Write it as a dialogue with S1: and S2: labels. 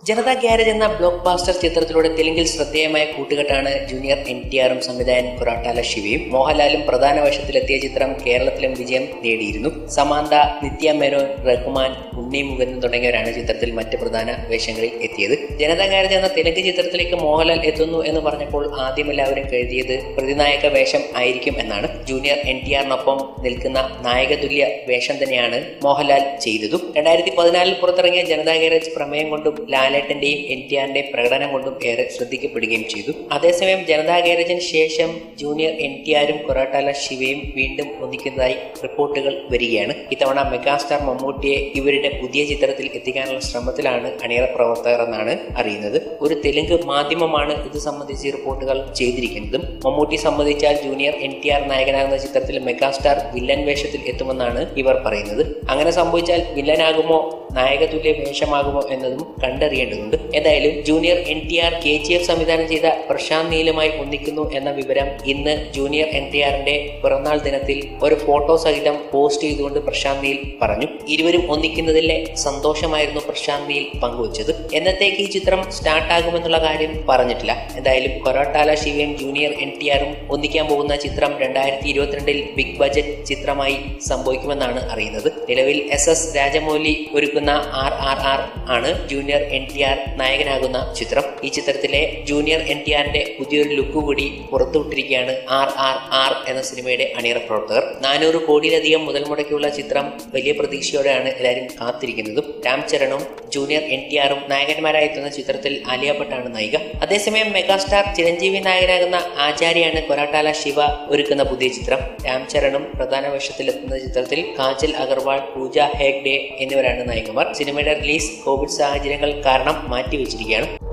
S1: Janata Garage എന്ന blockbuster ചിത്രത്തിലൂടെ തെലുങ്കിൽ ശ്രദ്ധേയമായ കൂട്ടുകെട്ടാണ് ജൂനിയർ എൻ ടി ആറും സംവിധായകൻ കൊറാട്ടാല ശിവയും മോഹൻലാലും പ്രധാന വേഷത്തിലെത്തിയ ചിത്രം കേരളത്തിലും വിജയം നേടിയിരുന്നു സമാന്ത നിത്യ മേനോൻ റഹ്മാൻ ഉണ്ണി മുകുന്ദൻ തുടങ്ങിയവരാണ് ചിത്രത്തിൽ മറ്റ് പ്രധാന വേഷങ്ങളിൽ എത്തിയത് ജനതാ ഗ്യാരേജ് എന്ന തെലുങ്ക് ചിത്രത്തിലേക്ക് മോഹൻലാൽ എത്തുന്നു എന്ന് പറഞ്ഞപ്പോൾ ആദ്യം എല്ലാവരും കരുതിയത് പ്രതിനായക വേഷം ആയിരിക്കും എന്നാണ് ജൂനിയർ എൻ ടി ആറിനൊപ്പം നിൽക്കുന്ന നായകതുല്യ വേഷം തന്നെയാണ് മോഹൻലാൽ ചെയ്തതും രണ്ടായിരത്തി പതിനാലിൽ പുറത്തിറങ്ങിയ ജനതാ ഗ്യാരേജ് പ്രമേയം കൊണ്ടും ലാലേട്ടന്റെയും എൻ ടി ആറിന്റെയും പ്രകടനം കൊണ്ടും ഏറെ ശ്രദ്ധിക്കപ്പെടുകയും ചെയ്തു അതേസമയം ജനതാ ഗ്യാരേജിന് ശേഷം ജൂനിയർ എൻ ടി ആരും കൊറാട്ടാല ശിവയും വീണ്ടും ഒന്നിക്കുന്നതായി റിപ്പോർട്ടുകൾ വരികയാണ് ഇത്തവണ മെഗാസ്റ്റാർ മമ്മൂട്ടിയെ ഇവരുടെ പുതിയ ചിത്രത്തിൽ എത്തിക്കാനുള്ള ശ്രമത്തിലാണ് അണിയറ പ്രവർത്തകർ എന്നാണ് അറിയുന്നത് ഒരു തെലുങ്ക് മാധ്യമമാണ് ഇത് സംബന്ധിച്ച് റിപ്പോർട്ടുകൾ ചെയ്തിരിക്കുന്നതും മമ്മൂട്ടി സംബന്ധിച്ചാൽ ജൂനിയർ എൻ ടി ആർ നായകനാകുന്ന ചിത്രത്തിൽ മെഗാസ്റ്റാർ വില്ലൻ വേഷത്തിൽ എത്തുമെന്നാണ് ഇവർ പറയുന്നത് അങ്ങനെ സംഭവിച്ചാൽ വില്ലനാകുമോ നായകതുല്യ വേഷമാകുമോ എന്നതും കണ്ടറിയേണ്ടതുണ്ട് ഏതായാലും junior N T R K G F സംവിധാനം ചെയ്ത പ്രശാന്ത് നീലുമായി ഒന്നിക്കുന്നു എന്ന വിവരം ഇന്ന് ജൂനിയർ എൻ ടി ആറിന്റെ പിറന്നാൾ ദിനത്തിൽ ഒരു ഫോട്ടോ സഹിതം പോസ്റ്റ് ചെയ്തുകൊണ്ട് പ്രശാന്ത് നീൽ പറഞ്ഞു ഇരുവരും ഒന്നിക്കുന്നതിലെ സന്തോഷമായിരുന്നു പ്രശാന്ത് നീൽ പങ്കുവച്ചത് എന്നത്തേക്ക് ഈ ചിത്രം സ്റ്റാർട്ട് ആകുമെന്നുള്ള കാര്യം പറഞ്ഞിട്ടില്ല എന്തായാലും കൊറോട്ടാല ശിവയും ജൂനിയർ എൻ ടി ആറും ഒന്നിക്കാൻ പോകുന്ന ചിത്രം രണ്ടായിരത്തി ഇരുപത്തിരണ്ടിൽ ബിഗ് ബജറ്റ് ചിത്രമായി സംഭവിക്കുമെന്നാണ് അറിയുന്നത് നിലവിൽ എസ് എസ് രാജമൗലി ഒരുക്കുന്ന ആർ ആർ ആർ ആണ് ജൂനിയർ എൻ ടി ആർ നായകനാകുന്ന ചിത്രം ഈ ചിത്രത്തിലെ ജൂനിയർ എൻ ടി ആറിന്റെ പുതിയൊരു ലുക്ക് കൂടി പുറത്തുവിട്ടിരിക്കുകയാണ് ആർ ആർ ആർ എന്ന സിനിമയുടെ അണിയറ പ്രവർത്തകർ നാനൂറ് കോടിയിലധികം മുതൽ മുടക്കിയുള്ള ചിത്രം വലിയ പ്രതീക്ഷയോടെയാണ് എല്ലാവരും കാത്തിരിക്കുന്നതും രാം ചരണും ജൂനിയർ എൻ ടി ആറും നായകന്മാരായി എത്തുന്ന ചിത്രത്തിൽ ആലിയ ഭട്ടാണ് നായിക അതേസമയം മെഗാസ്റ്റാർ ചിരഞ്ജീവി നായകനാകുന്ന ആചാര്യാണ് കൊരാട്ടാല ശിവ ഒരുക്കുന്ന പുതിയ ചിത്രം രാം ചരണും പ്രധാന വേഷത്തിലെത്തുന്ന ചിത്രത്തിൽ കാജൽ അഗർവാൾ പൂജ ഹേഗ്ഡെ എന്നിവരാണ് നായികമാർ സിനിമയുടെ റിലീസ് കോവിഡ് സാഹചര്യങ്ങൾ കാരണം മാറ്റിവെച്ചിരിക്കുകയാണ്